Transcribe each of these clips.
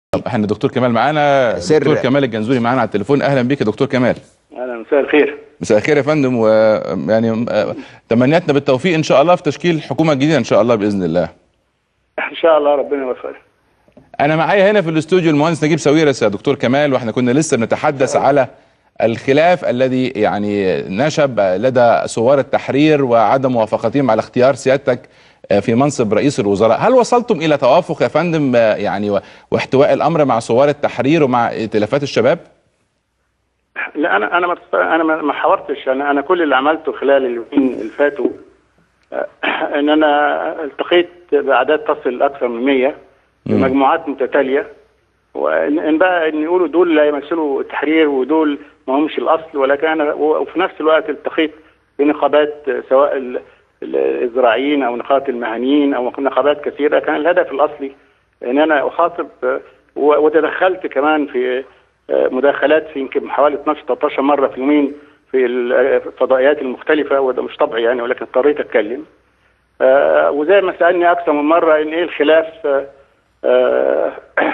طب احنا دكتور كمال معانا سر. دكتور كمال الجنزوري معانا على التليفون اهلا بيك يا دكتور كمال اهلا مساء الخير مساء الخير يا فندم ويعني تمنياتنا بالتوفيق ان شاء الله في تشكيل حكومه جديده ان شاء الله باذن الله ان شاء الله ربنا يوفقنا انا معايا هنا في الاستوديو المهندس نجيب ساويرس يا دكتور كمال واحنا كنا لسه بنتحدث على الخلاف الذي يعني نشب لدى ثوار التحرير وعدم موافقتهم على اختيار سيادتك في منصب رئيس الوزراء هل وصلتم الى توافق يا فندم يعني و- واحتواء الامر مع ثوار التحرير ومع ائتلافات الشباب لا انا انا ما انا ما ما حاورتش انا انا كل اللي عملته خلال اليومين اللي فاتوا آه، ان انا التقيت باعداد تصل اكثر من 100 بمجموعات متتاليه وان إن بقى ان يقولوا دول لا يمثلوا التحرير ودول ما همش الاصل ولكن انا وفي نفس الوقت التقيت بنقابات آه، سواء ال- ال- الزراعيين او نقابات المهنيين او نقابات كثيره كان الهدف الاصلي ان انا اخاطب آه، و- وتدخلت كمان في آه، مداخلات في يمكن حوالي 12 13 مره في يومين في الفضائيات المختلفه وده مش طبيعي يعني ولكن اضطريت اتكلم آه، وزي ما سالني اكثر من مره ان ايه الخلاف آه، آه،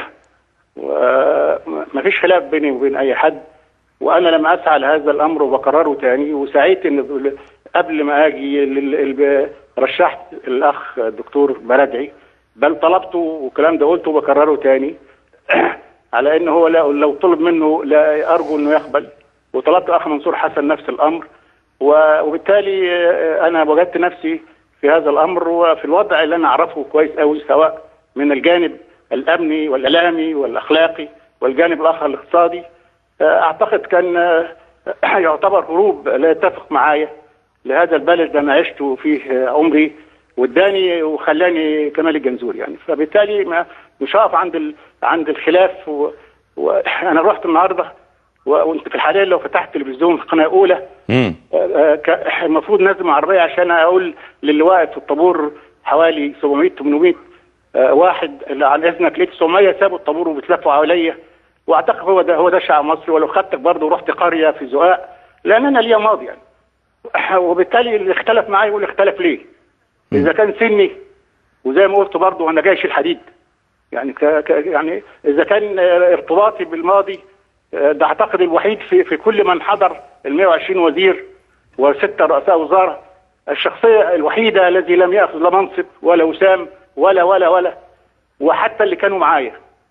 ما فيش خلاف بيني وبين اي حد وانا لم اسعى لهذا الامر وبكرره تاني وسعيت ان قبل ما اجي لل- ال- رشحت الاخ الدكتور بلدعي بل طلبته والكلام ده قلته وبكرره تاني على ان هو لا- لو طلب منه لا ارجو انه يقبل وطلبت اخ منصور حسن نفس الامر و- وبالتالي آه، انا وجدت نفسي في هذا الامر وفي الوضع اللي انا اعرفه كويس قوي سواء من الجانب الامني والاعلامي والاخلاقي والجانب الاخر الاقتصادي آه، اعتقد كان آه، يعتبر هروب لا يتفق معايا لهذا البلد اللي انا عشت فيه آه، عمري واداني وخلاني كمال الجنزوري يعني فبالتالي ما مش هقف عند ال... عند الخلاف و... وانا رحت النهارده و... وانت في الحاليه لو فتحت تلفزيون قناه اولى امم آه، ك- المفروض نازم عربيه عشان اقول للي واقف في الطابور حوالي 700 800 آه، واحد اللي عن اذنك ليه 900 سابوا الطابور وبيتلفوا حواليا واعتقد هو ده هو ده شعب مصري ولو خدتك برضه ورحت قريه في زقاق لان انا ليا ماضي يعني وبالتالي اللي اختلف معايا يقول اختلف ليه؟ اذا كان سني وزي ما قلت برضه انا جيش الحديد يعني ك... ك... يعني اذا كان آه، ارتباطي بالماضي آه، ده اعتقد الوحيد في في كل من حضر ال 120 وزير وستة رؤساء وزاره الشخصيه الوحيده الذي لم ياخذ لا منصب ولا وسام ولا ولا ولا وحتى اللي كانوا معايا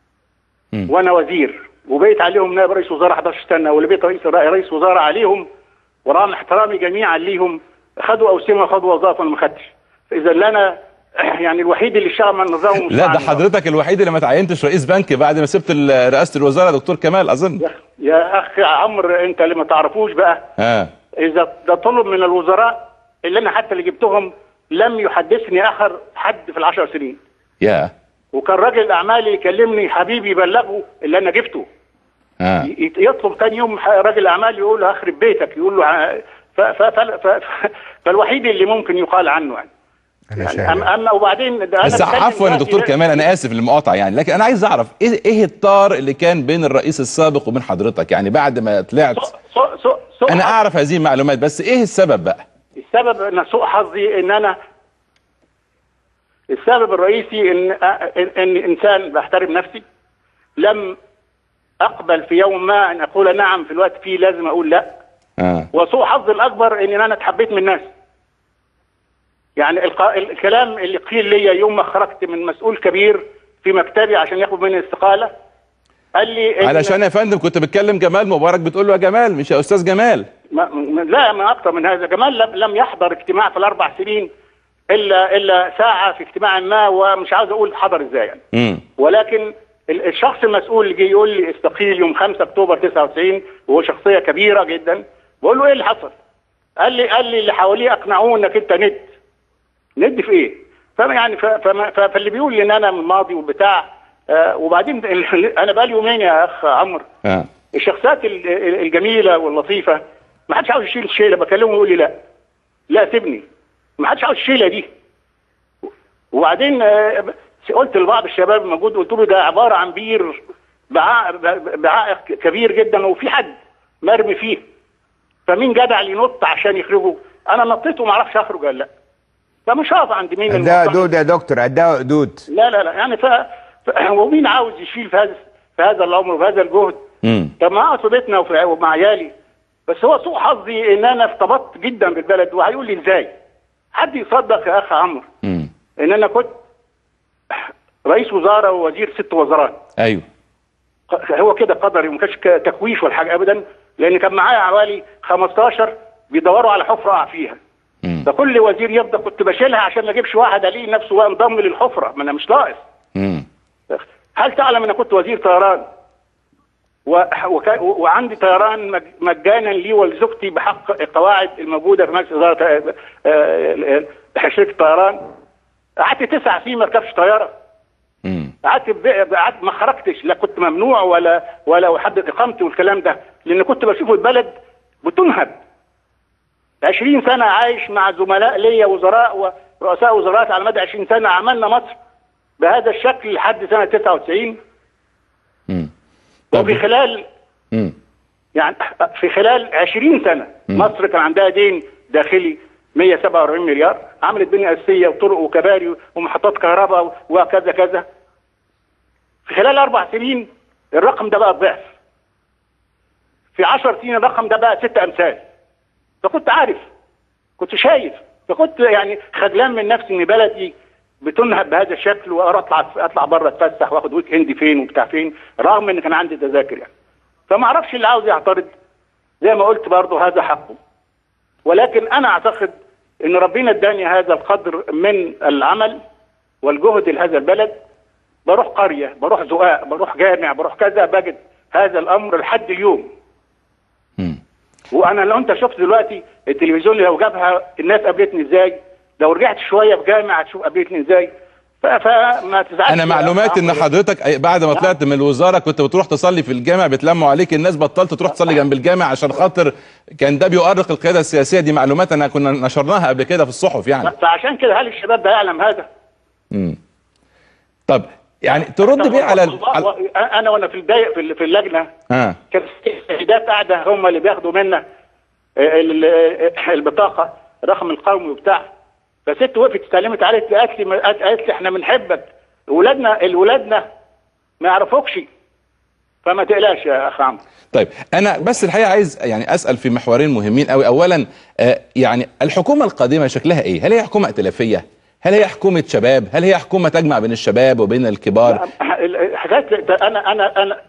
مم. وانا وزير وبقيت عليهم نائب رئيس وزراء 11 سنه واللي بقيت رئيس رئيس وزراء عليهم ورغم احترامي جميعا ليهم خدوا اوسمه خدوا وظائف وانا ما خدتش فاذا اللي انا يعني الوحيد اللي اشتغل مع النظام لا ده المستعمر. حضرتك الوحيد اللي ما تعينتش رئيس بنك بعد ما سبت ال- رئاسه الوزاره يا دكتور كمال اظن يا- يا اخ عمرو انت اللي ما تعرفوش بقى اه اذا ده طلب من الوزراء اللي انا حتى اللي جبتهم لم يحدثني اخر حد في العشر سنين يا وكان راجل الاعمال يكلمني حبيبي بلغه اللي انا جبته اه ي- يطلب تاني يوم ح- راجل اعمال يقول له اخرب بيتك يقول له ع- ف ف ف ف فالوحيد اللي ممكن يقال عنه يعني انا يعني شاهد أما- اما وبعدين ده أنا بس بتكلم عفوا يا دلوقتي دكتور ده- كمال انا اسف للمقاطعه يعني لكن انا عايز اعرف ايه ايه الطار اللي كان بين الرئيس السابق وبين حضرتك يعني بعد ما طلعت سوء سوء سوء سوء انا حظ. اعرف هذه المعلومات بس ايه السبب بقى السبب ان سوء حظي ان انا السبب الرئيسي ان ان, إن انسان بحترم نفسي لم اقبل في يوم ما ان اقول نعم في الوقت فيه لازم اقول لا اه وسوء حظي الاكبر ان انا اتحبيت من الناس يعني الق- الكلام اللي قيل لي يوم ما خرجت من مسؤول كبير في مكتبي عشان ياخد مني الاستقاله قال لي إن- علشان يا فندم كنت بتكلم جمال مبارك بتقول له يا جمال مش يا استاذ جمال ما ما- لا ما اكثر من هذا جمال لم, لم يحضر اجتماع في الاربع سنين الا الا ساعه في اجتماع ما ومش عاوز اقول حضر ازاي يعني امم ولكن ال- الشخص المسؤول اللي جه يقول لي استقيل يوم 5 اكتوبر 99 وهو شخصيه كبيره جدا بقول له ايه اللي حصل؟ قال لي قال لي اللي حواليه اقنعوه انك انت ند ند في ايه؟ فما يعني ف- فما- ف- فاللي بيقول لي ان انا من الماضي وبتاع آه وبعدين ال- انا بقالي يومين يا اخ عمرو اه الشخصيات ال- ال- الجميله واللطيفه ما حدش عاوز يشيل الشيله بكلمه يقول لي لا لا سيبني ما حدش عاوز الشيله دي وبعدين آه، قلت لبعض الشباب الموجود قلت له ده عباره عن بير بعائق بعائق كبير جدا وفي حد مرمي فيه فمين جدع اللي ينط عشان يخرجه انا نطيت وما اعرفش اخرج ولا لا فمش هقف عند مين ده المصلحة. حدود يا دكتور ده حدود لا لا لا يعني ف... ف... ومين عاوز يشيل في هذا في هذا العمر وفي هذا الجهد امم كان معاه في بيتنا وفي- ومع عيالي بس هو سوء حظي ان انا ارتبطت جدا بالبلد وهيقول لي ازاي حد يصدق يا اخ عمرو امم ان انا كنت رئيس وزاره ووزير ست وزارات ايوه هو كده قدري وما كانش ك- تكويش ولا حاجه ابدا لان كان معايا حوالي 15 بيدوروا على حفره اقع فيها امم ده كل وزير يفضل كنت بشيلها عشان ما اجيبش واحد الاقي نفسه بقى انضم للحفره ما انا مش ناقص امم هل تعلم ان أنا كنت وزير طيران و... وك... وعندي طيران مج... مجانا لي ولزوجتي بحق القواعد الموجوده في مجلس اداره آه، آه، آه، شركه الطيران قعدت تسع سنين ما اركبش طياره امم قعدت ب- قعدت ما خرجتش لا كنت ممنوع ولا ولا احدد اقامتي والكلام ده لان كنت بشوف البلد بتنهب 20 سنه عايش مع زملاء ليا وزراء ورؤساء وزارات على مدى 20 سنه عملنا مصر بهذا الشكل لحد سنه 99 امم طب وفي خلال امم يعني في خلال 20 سنه مصر كان عندها دين داخلي 147 مليار عملت بنيه اساسيه وطرق وكباري ومحطات كهرباء وكذا كذا في خلال اربع سنين الرقم ده بقى الضعف في 10 سنين الرقم ده بقى ست امثال فكنت عارف كنت شايف فكنت يعني خجلان من نفسي ان بلدي بتنهب بهذا الشكل واطلع اطلع بره اتفسح واخد ويك اند فين وبتاع فين رغم ان كان عندي تذاكر يعني فما اعرفش اللي عاوز يعترض زي ما قلت برضه هذا حقه ولكن انا اعتقد ان ربنا اداني هذا القدر من العمل والجهد لهذا البلد بروح قريه بروح زقاق بروح جامع بروح كذا بجد هذا الامر لحد اليوم امم وانا لو انت شفت دلوقتي التلفزيون لو جابها الناس قابلتني ازاي لو رجعت شويه في جامع هتشوف قابلتني ازاي ف- فما تزعلش انا معلومات ان حضرتك أي- بعد ما طلعت من الوزاره كنت بتروح تصلي في الجامع بيتلموا عليك الناس بطلت تروح تصلي جنب الجامع عشان خاطر كان ده بيؤرق القياده السياسيه دي معلومات انا كنا نشرناها قبل كده في الصحف يعني فعشان كده هل الشباب ده يعلم هذا؟ امم طب يعني ترد بيه على ال- على والله انا وانا في البدايه في في اللجنه اه كان السيدات قاعده هم اللي بياخدوا منا ال- ال- البطاقه رقم القومي وبتاع فست وقفت اتكلمت عليك قالت لي قالت لي احنا بنحبك ولادنا الولادنا ما يعرفوكش فما تقلقش يا اخ عمرو طيب انا بس الحقيقه عايز يعني اسال في محورين مهمين قوي اولا آه يعني الحكومه القادمه شكلها ايه هل هي حكومه ائتلافيه هل هي حكومه شباب هل هي حكومه تجمع بين الشباب وبين الكبار حاجات انا انا انا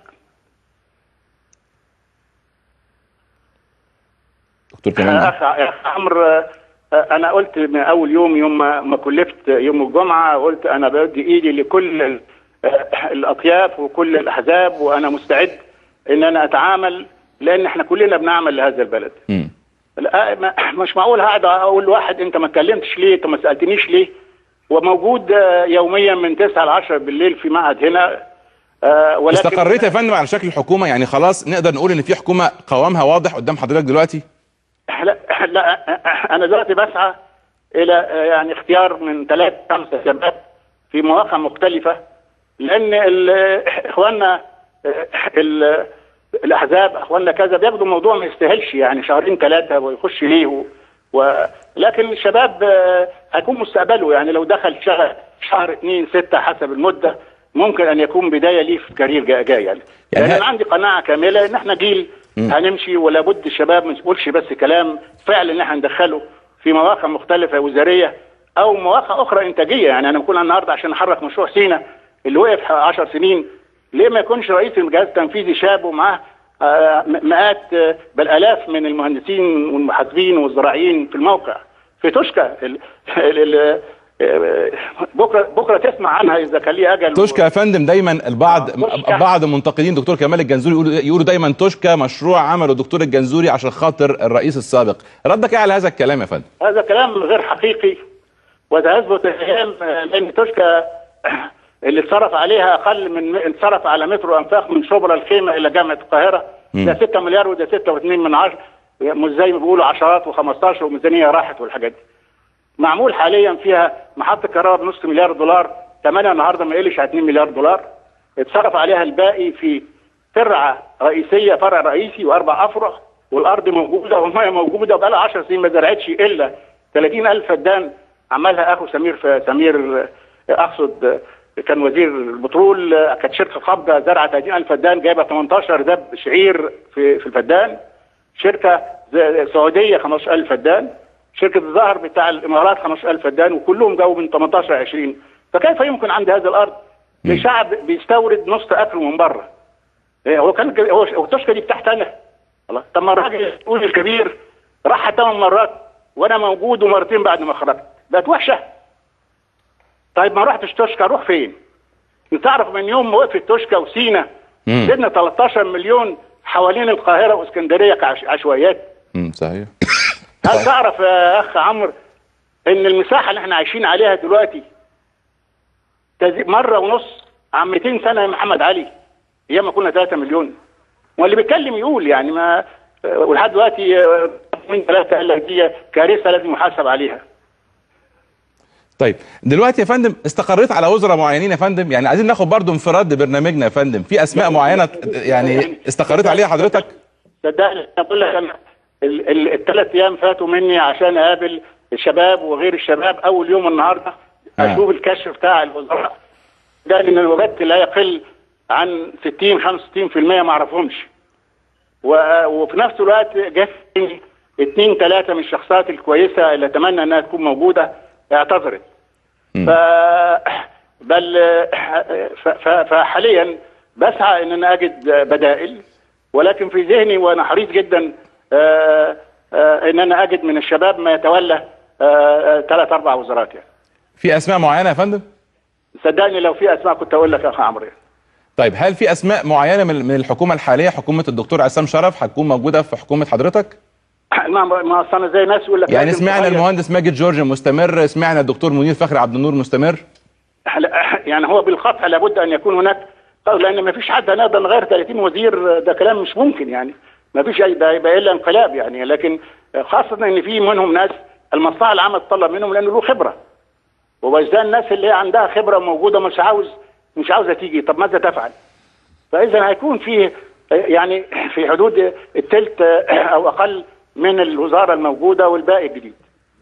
دكتور كمان اخ أخ عمرو آه، انا قلت من اول يوم يوم ما ما كلفت يوم الجمعه قلت انا بدي ايدي لكل ال- آه، الاطياف وكل الاحزاب وانا مستعد ان انا اتعامل لان احنا كلنا بنعمل لهذا البلد مم. لا، ما- مش معقول هقعد اقول لواحد انت ما اتكلمتش ليه انت ما سالتنيش ليه وموجود آه، يوميا من 9 ل 10 بالليل في معهد هنا آه، ولكن استقريت يا فندم على شكل الحكومه يعني خلاص نقدر نقول ان في حكومه قوامها واضح قدام حضرتك دلوقتي لا لا انا دلوقتي بسعى الى يعني اختيار من ثلاث خمسه شباب في مواقع مختلفه لان ال- اخواننا ال- الاحزاب اخواننا كذا بياخدوا الموضوع ما يستاهلش يعني شهرين ثلاثه ويخش ليه و... و... لكن الشباب آه، هيكون مستقبله يعني لو دخل شهر شهر اثنين سته حسب المده ممكن ان يكون بدايه ليه في كارير جاي, جاي يعني, يعني يعني ه- انا عندي قناعه كامله ان احنا جيل هنمشي ولا بد الشباب ما نقولش بس كلام فعلا ان احنا ندخله في مواقع مختلفه وزاريه او مواقع اخرى انتاجيه يعني انا بقول النهارده عشان نحرك مشروع سينا اللي وقف 10 سنين ليه ما يكونش رئيس الجهاز التنفيذي شاب ومعاه آه، م- مئات آه، بل الاف من المهندسين والمحاسبين والزراعيين في الموقع في توشكا ال- ال- ال- آه، بكره بكره تسمع عنها اذا كان ليه اجل توشكا يا فندم دايما البعض آه، توشكا. بعض المنتقدين دكتور كمال الجنزوري يقولوا يقولوا دايما توشكا مشروع عمله الدكتور الجنزوري عشان خاطر الرئيس السابق ردك ايه على هذا الكلام يا فندم هذا كلام غير حقيقي وسيثبت الايام آه، لان توشكا اللي اتصرف عليها اقل من اتصرف على مترو انفاق من شبرا الخيمه الى جامعه القاهره ده 6 مليار وده 6.2 من عشر مش زي ما بيقولوا عشرات و15 وميزانيه راحت والحاجات دي معمول حاليا فيها محطه كهرباء بنص مليار دولار ثمنها النهارده ما يقلش على 2 مليار دولار اتصرف عليها الباقي في ترعه رئيسيه فرع رئيسي واربع افرع والارض موجوده والميه موجوده وبقى لها 10 سنين ما زرعتش الا 30000 فدان عملها اخو سمير ف- سمير آه، اقصد كان وزير البترول آه، كانت شركه قابضه زرعت 30000 فدان جايبه 18 دب شعير في في الفدان شركه ز- سعوديه 15000 فدان شركه الزهر بتاع الامارات 15000 فدان وكلهم جاوا من 18 20 فكيف يمكن عند هذه الارض لشعب بيستورد نص اكله من بره إيه، هو كان هو هو التشكه دي بتاعت انا الله طب ما الراجل المسؤول الكبير راح ثمان مرات وانا موجود ومرتين بعد ما خرجت بقت وحشه طيب ما رحتش توشكا اروح فين؟ انت تعرف من يوم ما وقفت توشكا وسينا مم. زدنا 13 مليون حوالين القاهره واسكندريه كعشوائيات امم صحيح هل تعرف يا اخ عمرو ان المساحه اللي احنا عايشين عليها دلوقتي تزي- مره ونص عن 200 سنه يا محمد علي ايام ما كنا 3 مليون واللي بيتكلم يقول يعني ما ولحد دلوقتي آه، من ثلاثه قال لك دي كارثه لازم يحاسب عليها طيب دلوقتي يا فندم استقريت على وزراء معينين يا فندم يعني عايزين ناخد برضو انفراد برنامجنا يا فندم في اسماء معينه يعني استقريت عليها حضرتك صدقني انا بقول لك انا الثلاث ايام فاتوا مني عشان اقابل الشباب وغير الشباب اول يوم النهارده آه. اشوف الكشف بتاع الوزراء ده ان وجدت لا يقل عن 60 65% ما اعرفهمش و- وفي نفس الوقت جت اثنين ثلاثه من الشخصيات الكويسه اللي اتمنى انها تكون موجوده اعتذرت ف بل ف- ف- فحاليا بسعى ان انا اجد بدائل ولكن في ذهني وانا حريص جدا آه، آه، ان انا اجد من الشباب ما يتولى ثلاث اربع وزارات يعني في اسماء معينه يا فندم صدقني لو في اسماء كنت اقول لك يا اخ عمرو طيب هل في اسماء معينه من من الحكومه الحاليه حكومه الدكتور عصام شرف هتكون موجوده في حكومه حضرتك ما ما أصل انا زي ناس يقول لك يعني لازم سمعنا تغير. المهندس ماجد جورج مستمر سمعنا الدكتور منير فخري عبد النور مستمر يعني هو بالقطع لابد ان يكون هناك لان ما فيش حد هنقدر نغير 30 وزير ده كلام مش ممكن يعني ما فيش اي ده يبقى الا انقلاب يعني لكن خاصه ان في منهم ناس المصلحه العامه تطلب منهم لانه له خبره وبس الناس اللي هي عندها خبره موجوده مش عاوز مش عاوزه تيجي طب ماذا تفعل؟ فاذا هيكون في يعني في حدود الثلث او اقل من الوزاره الموجوده والباقي جديد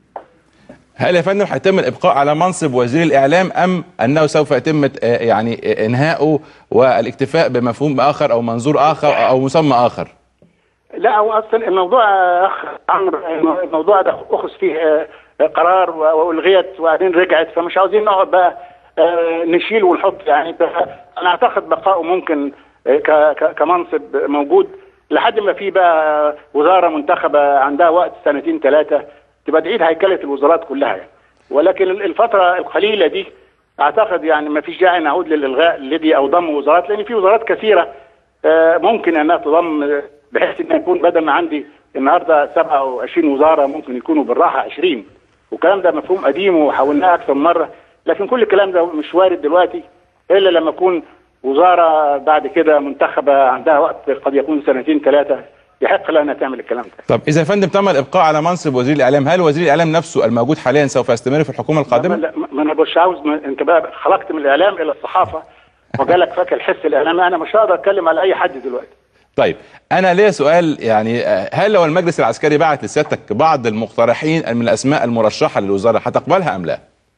هل يا فندم هيتم الابقاء على منصب وزير الاعلام ام انه سوف يتم آه، يعني آه، انهائه والاكتفاء بمفهوم اخر او منظور اخر او مسمى اخر لا هو اصلا الموضوع يا اخ عمرو الموضوع ده اخذ فيه آه، قرار و- والغيت وبعدين رجعت فمش عاوزين نقعد بقى آه، نشيل ونحط يعني ف- انا اعتقد بقائه ممكن آه، ك- ك- كمنصب موجود لحد ما في بقى وزاره منتخبه عندها وقت سنتين ثلاثه تبقى تعيد هيكله الوزارات كلها يعني ولكن الفتره القليله دي اعتقد يعني ما فيش داعي نعود للالغاء الذي او ضم وزارات لان في وزارات كثيره آه، ممكن انها تضم آه، بحيث ان يكون بدل ما عندي النهارده 27 وزاره ممكن يكونوا بالراحه 20 والكلام ده مفهوم قديم وحاولناه اكثر من مره لكن كل الكلام ده مش وارد دلوقتي الا لما يكون وزاره بعد كده منتخبه عندها وقت قد يكون سنتين ثلاثه يحق لها انها تعمل الكلام ده طب اذا يا فندم تم الابقاء على منصب وزير الاعلام هل وزير الاعلام نفسه الموجود حاليا سوف يستمر في الحكومه ما, القادمه لا، ما انا مش عاوز ما انت بقى خلقت من الاعلام الى الصحافه وجالك فاك الحس الاعلامي انا مش هقدر اتكلم على اي حد دلوقتي طيب انا ليا سؤال يعني آه، هل لو المجلس العسكري بعت لسيادتك بعض المقترحين من الاسماء المرشحه للوزاره هتقبلها ام لا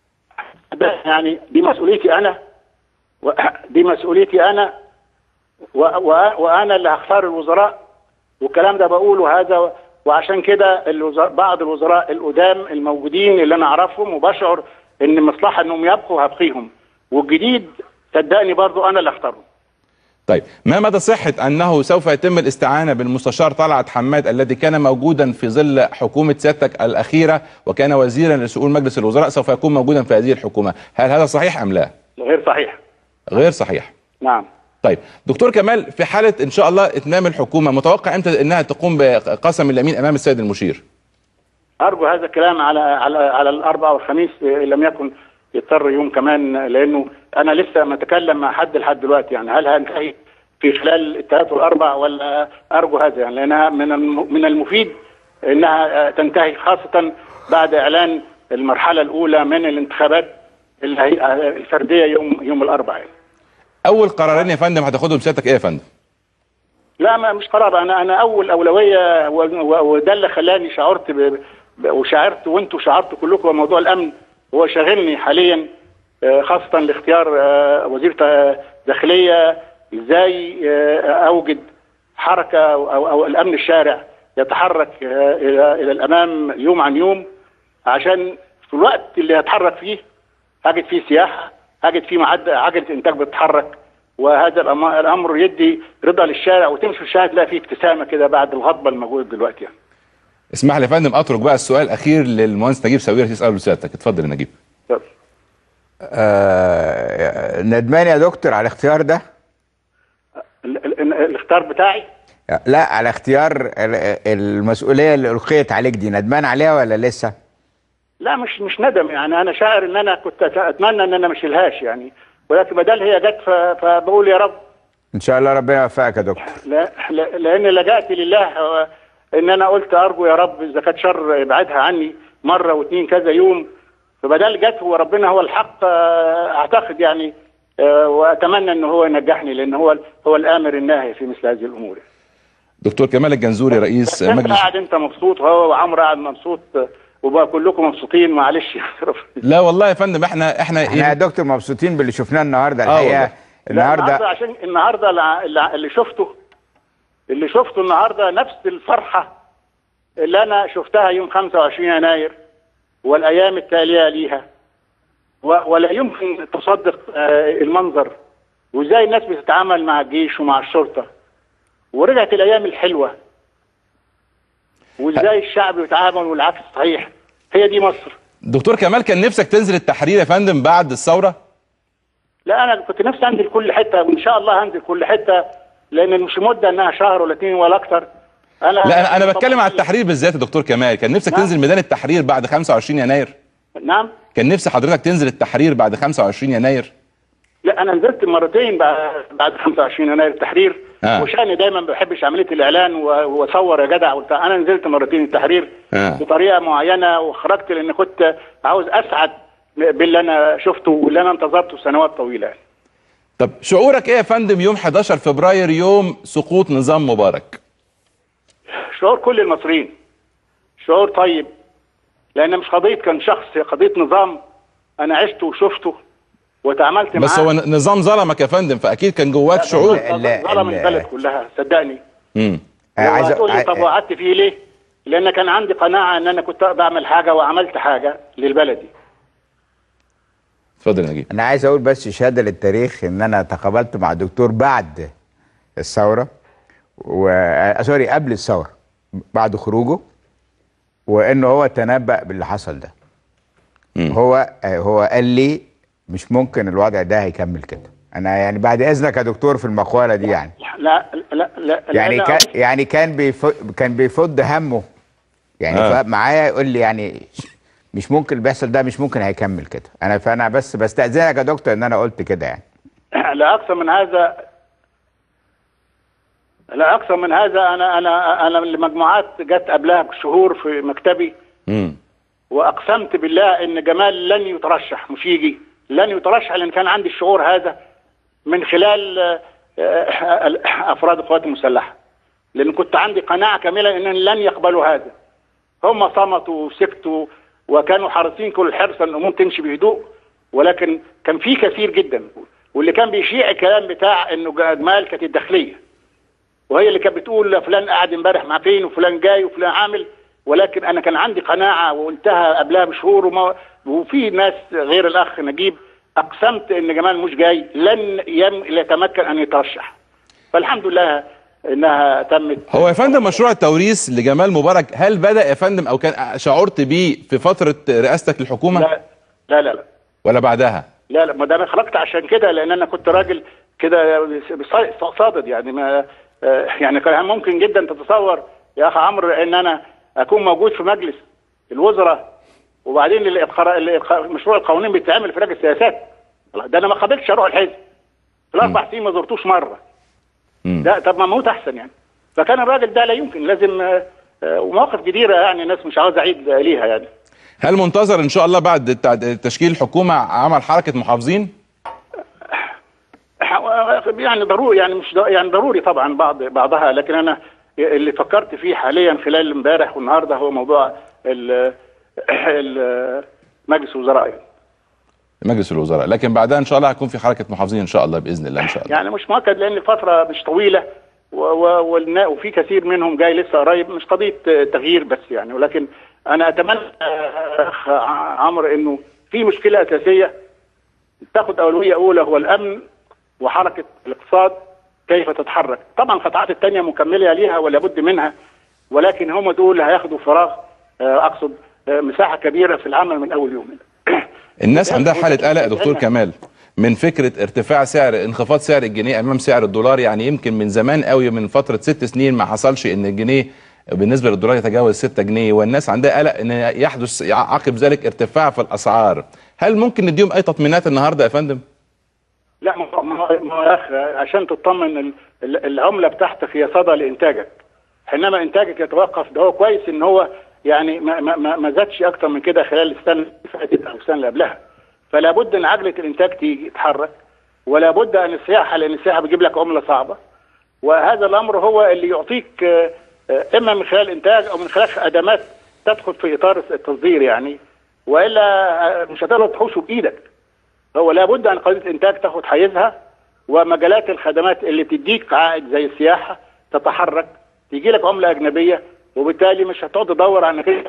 ده يعني دي مسؤوليتي انا و- دي مسؤوليتي انا و و وانا اللي هختار الوزراء والكلام ده بقوله هذا وعشان كده الوزراء بعض الوزراء القدام الموجودين اللي انا اعرفهم وبشعر ان مصلحه انهم يبقوا هبقيهم والجديد صدقني برضو انا اللي اختاره طيب ما مدى صحة أنه سوف يتم الاستعانة بالمستشار طلعت حماد الذي كان موجودا في ظل حكومة سيادتك الأخيرة وكان وزيرا لشؤون مجلس الوزراء سوف يكون موجودا في هذه الحكومة هل هذا صحيح أم لا؟ غير صحيح غير صحيح نعم طيب دكتور كمال في حالة إن شاء الله إتمام الحكومة متوقع إمتى أنها تقوم بقسم اليمين أمام السيد المشير ارجو هذا الكلام على على على الاربعاء والخميس ان لم يكن يضطر يوم كمان لانه انا لسه متكلم مع حد لحد دلوقتي يعني هل هنتهي في خلال الثلاث والاربع ولا ارجو هذا يعني لانها من الم- من المفيد انها آه، تنتهي خاصه بعد اعلان المرحله الاولى من الانتخابات اللي هي آه، الفرديه يوم يوم الاربعاء يعني. أول قرارين يا فندم هتاخدهم سيادتك إيه يا فندم؟ لا ما مش قرار انا انا اول اولويه و- و- وده اللي خلاني شعرت ب- ب- وشعرت وانتوا شعرتوا كلكم بموضوع الامن هو شاغلني حاليا آه، خاصه لاختيار آه، وزير آه، داخليه ازاي آه، اوجد حركه او او أو الامن الشارع يتحرك آه، الى الى الامام يوم عن يوم عشان في الوقت اللي هتحرك فيه هجد فيه سياحه هجد فيه معد عجله انتاج بتتحرك وهذا الأم- الامر يدي رضا للشارع وتمشي في الشارع تلاقي فيه ابتسامه كده بعد الغضبه الموجوده دلوقتي يعني. اسمح لي يا فندم اترك بقى السؤال الاخير للمهندس نجيب ساويرس يساله لسيادتك اتفضل يا نجيب طب. آه ندمان يا دكتور على الاختيار ده ال- ال- ال- الاختيار بتاعي لا على اختيار ال- المسؤوليه اللي القيت عليك دي ندمان عليها ولا لسه لا مش مش ندم يعني انا شاعر ان انا كنت أت- اتمنى ان انا ما اشيلهاش يعني ولكن بدل هي جت ف- فبقول يا رب ان شاء الله ربنا يوفقك يا دكتور لا لا- لان لجأت لله آه، ان انا قلت ارجو يا رب اذا كانت شر ابعدها عني مره واثنين كذا يوم فبدل جت وربنا هو الحق آه، اعتقد يعني آه، واتمنى ان هو ينجحني لان هو هو الامر الناهي في مثل هذه الامور دكتور كمال الجنزوري رئيس انت مجلس قاعد انت مبسوط وهو وعمرو قاعد مبسوط آه، وبقى كلكم مبسوطين معلش لا والله يا فندم احنا احنا احنا يا دكتور مبسوطين باللي شفناه النهارده آه الحقيقه والله. النهارده النهارده عشان النهارده الع- الع- اللي شفته اللي شفته النهارده نفس الفرحه اللي انا شفتها يوم 25 يناير والايام التاليه ليها و- ولا يمكن تصدق آه، المنظر وازاي الناس بتتعامل مع الجيش ومع الشرطه ورجعت الايام الحلوه وازاي الشعب بيتعامل والعكس صحيح هي دي مصر دكتور كمال كان نفسك تنزل التحرير يا فندم بعد الثوره لا انا كنت نفسي انزل كل حته وان شاء الله هنزل كل حته لان مش مده انها شهر ولا اتنين ولا اكتر انا لا انا انا بتكلم على التحرير بالذات يا دكتور كمال كان نفسك نعم. تنزل ميدان التحرير بعد 25 يناير نعم كان نفسي حضرتك تنزل التحرير بعد 25 يناير لا انا نزلت مرتين بعد بعد 25 يناير التحرير آه. وشاني دايما ما بحبش عمليه الاعلان و- واصور يا جدع وبتاع انا نزلت مرتين التحرير آه. بطريقه معينه وخرجت لان كنت عاوز اسعد باللي انا شفته واللي انا انتظرته سنوات طويله يعني. طب شعورك ايه يا فندم يوم 11 فبراير يوم سقوط نظام مبارك شعور كل المصريين شعور طيب لان مش قضيه كان شخص هي قضيه نظام انا عشته وشفته وتعاملت معاه بس هو ن- نظام ظلمك يا فندم فاكيد كان جواك شعور ال- ظلم ال- البلد كلها صدقني امم آه، عايز هتقول لي عاي- طب وقعدت فيه ليه؟ لان كان عندي قناعه ان انا كنت بعمل حاجه وعملت حاجه للبلدي اتفضل يا نجيب انا عايز اقول بس شهاده للتاريخ ان انا تقابلت مع الدكتور بعد الثوره و آه، سوري قبل الثوره بعد خروجه وانه هو تنبأ باللي حصل ده مم. هو آه، هو قال لي مش ممكن الوضع ده هيكمل كده انا يعني بعد اذنك يا دكتور في المقوله دي يعني لا لا لا يعني لا كان يعني كان بيفض كان بيفض همه يعني آه. آه. معايا يقول لي يعني مش ممكن اللي بيحصل ده مش ممكن هيكمل كده انا فانا بس بستأذنك يا دكتور ان انا قلت كده يعني لا اكثر من هذا لا اكثر من هذا انا انا انا المجموعات جت قبلها بشهور في مكتبي امم واقسمت بالله ان جمال لن يترشح مش يجي لن يترشح لان كان عندي الشعور هذا من خلال آه، آه، افراد القوات المسلحه لان كنت عندي قناعه كامله ان لن يقبلوا هذا هم صمتوا وسكتوا وكانوا حريصين كل الحرص ان الامور تمشي بهدوء ولكن كان في كثير جدا واللي كان بيشيع الكلام بتاع انه جمال كانت الداخليه وهي اللي كانت بتقول فلان قاعد امبارح مع فين وفلان جاي وفلان عامل ولكن انا كان عندي قناعه وقلتها قبلها بشهور وما وفي ناس غير الاخ نجيب اقسمت ان جمال مش جاي لن يم يتمكن ان يترشح فالحمد لله انها تمت هو يا فندم مشروع التوريث لجمال مبارك هل بدأ يا فندم او كان شعرت بيه في فترة رئاستك للحكومة لا لا لا, لا. ولا بعدها لا لا ما ده انا خرجت عشان كده لان انا كنت راجل كده ص- صادد يعني ما آه، يعني كان ممكن جدا تتصور يا اخ عمرو ان انا اكون موجود في مجلس الوزراء وبعدين الإقرا- الإقرا- مشروع القوانين بيتعمل في لجنه السياسات ده انا ما قابلتش اروح الحزب في الاربع سنين ما زرتوش مره مم. لا طب ما اموت احسن يعني فكان الراجل ده لا يمكن لازم آه، آه، ومواقف كتيره يعني الناس مش عاوز اعيد ليها يعني هل منتظر ان شاء الله بعد التع- تشكيل الحكومة عمل حركة محافظين يعني ضروري يعني مش ض- يعني ضروري طبعا بعض بعضها لكن انا اللي فكرت فيه حاليا خلال امبارح والنهارده هو موضوع ال- ال- مجلس الوزراء يعني. لمجلس الوزراء لكن بعدها ان شاء الله هيكون في حركه محافظين ان شاء الله باذن الله ان شاء الله يعني مش مؤكد لان الفتره مش طويله و- و- والنا- وفي كثير منهم جاي لسه قريب مش قضيه آه، تغيير بس يعني ولكن انا اتمنى آه، اخ عمرو انه في مشكله اساسيه تاخد اولويه اولى هو الامن وحركه الاقتصاد كيف تتحرك طبعا القطاعات الثانيه مكمله ليها ولا بد منها ولكن هم دول هياخدوا فراغ آه، اقصد آه، مساحه كبيره في العمل من اول يوم الناس عندها حاله قلق يا دكتور كمال من فكره ارتفاع سعر انخفاض سعر الجنيه امام سعر الدولار يعني يمكن من زمان قوي من فتره ست سنين ما حصلش ان الجنيه بالنسبه للدولار يتجاوز 6 جنيه والناس عندها قلق ان يحدث عقب ذلك ارتفاع في الاسعار هل ممكن نديهم اي تطمينات النهارده يا فندم لا ما هو- ما هو ما هو يا اخي عشان تطمن ال- ال- العمله بتاعتك هي صدى لانتاجك حينما انتاجك يتوقف ده هو كويس ان هو يعني ما, ما, ما, ما زادش اكتر من كده خلال السنه اللي فاتت او السنه اللي قبلها فلا بد ان عجله الانتاج تيجي تتحرك ولا بد ان السياحه لان السياحه بتجيب لك عمله صعبه وهذا الامر هو اللي يعطيك آه، آه، اما من خلال انتاج او من خلال خدمات تدخل في اطار التصدير يعني والا آه، مش هتقدر تحوشه بايدك هو لابد ان قضيه الانتاج تاخد حيزها ومجالات الخدمات اللي تديك عائد زي السياحه تتحرك تيجي لك عمله اجنبيه وبالتالي مش هتقعد تدور على انك انت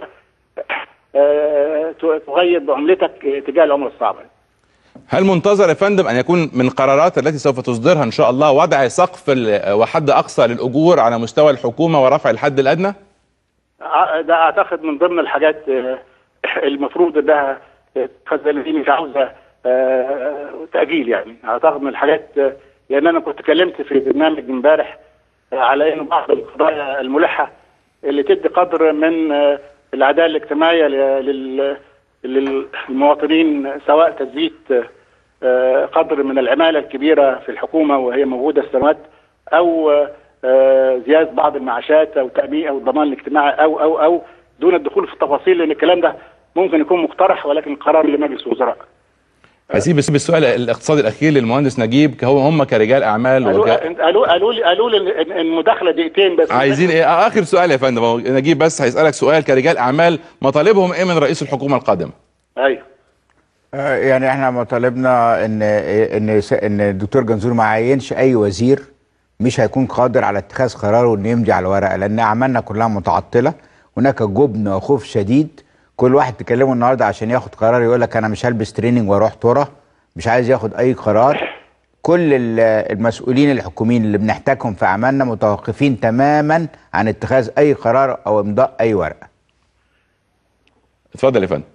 آه، تغير بعملتك تجاه العمله الصعبه هل منتظر يا فندم ان يكون من قرارات التي سوف تصدرها ان شاء الله وضع سقف ال- وحد اقصى للاجور على مستوى الحكومه ورفع الحد الادنى ع- ده اعتقد من ضمن الحاجات آه، المفروض انها تخزن دي مش عاوزه آه، تاجيل يعني اعتقد من الحاجات آه، لان انا كنت اتكلمت في برنامج امبارح آه، على انه بعض القضايا الملحه اللي تدي قدر من آه، العداله الاجتماعيه ل- لل- للمواطنين سواء تثبيت آه، قدر من العماله الكبيره في الحكومه وهي موجوده السنوات او آه، زياده بعض المعاشات او تامين او الضمان الاجتماعي او او او دون الدخول في التفاصيل لان الكلام ده ممكن يكون مقترح ولكن قرار لمجلس الوزراء. هسيب بس السؤال الاقتصادي الاخير للمهندس نجيب هو هم كرجال اعمال قالوا وك... قالوا قالوا لي قالوا لي إن- إن المداخله دقيقتين بس عايزين ايه آه، اخر سؤال يا فندم هو نجيب بس هيسالك سؤال كرجال اعمال مطالبهم ايه من رئيس الحكومه القادم ايوه آه، يعني احنا مطالبنا ان ان س- ان الدكتور جنزور ما عينش اي وزير مش هيكون قادر على اتخاذ قرار وانه يمضي على الورقه لان اعمالنا كلها متعطله هناك جبن وخوف شديد كل واحد تكلمه النهارده عشان ياخد قرار يقول لك انا مش هلبس تريننج واروح ترى مش عايز ياخد اي قرار كل ال- المسؤولين الحكوميين اللي بنحتاجهم في اعمالنا متوقفين تماما عن اتخاذ اي قرار او امضاء اي ورقه اتفضل يا فندم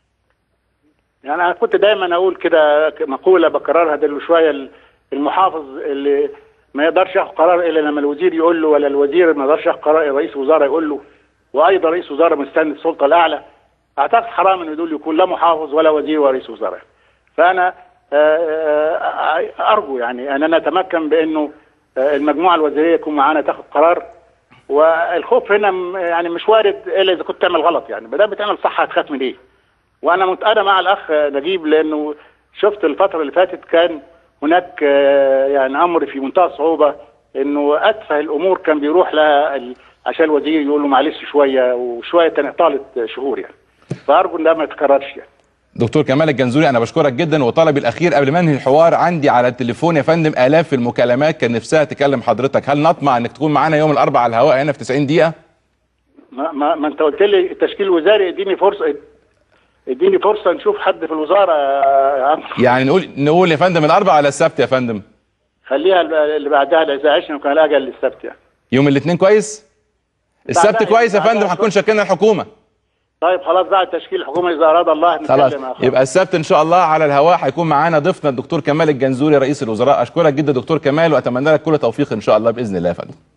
يعني انا كنت دايما اقول كده مقوله بكررها دل شويه المحافظ اللي ما يقدرش ياخد قرار الا لما الوزير يقول له ولا الوزير ما يقدرش ياخد قرار رئيس وزراء يقول له وايضا رئيس وزراء مستند السلطه الاعلى اعتقد حرام ان دول يكون لا محافظ ولا وزير ولا رئيس وزراء فانا آه، آه، ارجو يعني اننا نتمكن بانه آه، المجموعه الوزيريه يكون معانا تاخد قرار والخوف هنا م- يعني مش وارد الا اذا كنت تعمل غلط يعني ما دام بتعمل صح هتخاف من ايه؟ وانا مت- انا مع الاخ نجيب لانه شفت الفتره اللي فاتت كان هناك آه، يعني امر في منتهى الصعوبه انه اتفه الامور كان بيروح لها ال- عشان الوزير يقول له معلش شويه وشويه تاني طالت شهور يعني فارجو ان ده ما يتكررش يعني دكتور كمال الجنزوري انا بشكرك جدا وطلبي الاخير قبل ما انهي الحوار عندي على التليفون يا فندم الاف المكالمات كان نفسها تكلم حضرتك هل نطمع انك تكون معانا يوم الاربعاء على الهواء هنا في 90 دقيقه ما, ما, ما انت قلت لي التشكيل الوزاري اديني فرصه اديني فرصه نشوف حد في الوزاره يا عم. يعني نقول نقول يا فندم الاربعاء ولا السبت يا فندم خليها اللي بعدها اذا عشنا وكان الاجل للسبت يعني يوم الاثنين كويس السبت بعدها- كويس يا فندم بعدها هنكون شكلنا الحكومه طيب خلاص بعد تشكيل الحكومه اذا اراد الله خلاص نتكلم يا أخوان. يبقى السبت ان شاء الله على الهواء هيكون معانا ضيفنا الدكتور كمال الجنزوري رئيس الوزراء اشكرك جدا دكتور كمال واتمنى لك كل توفيق ان شاء الله باذن الله يا فندم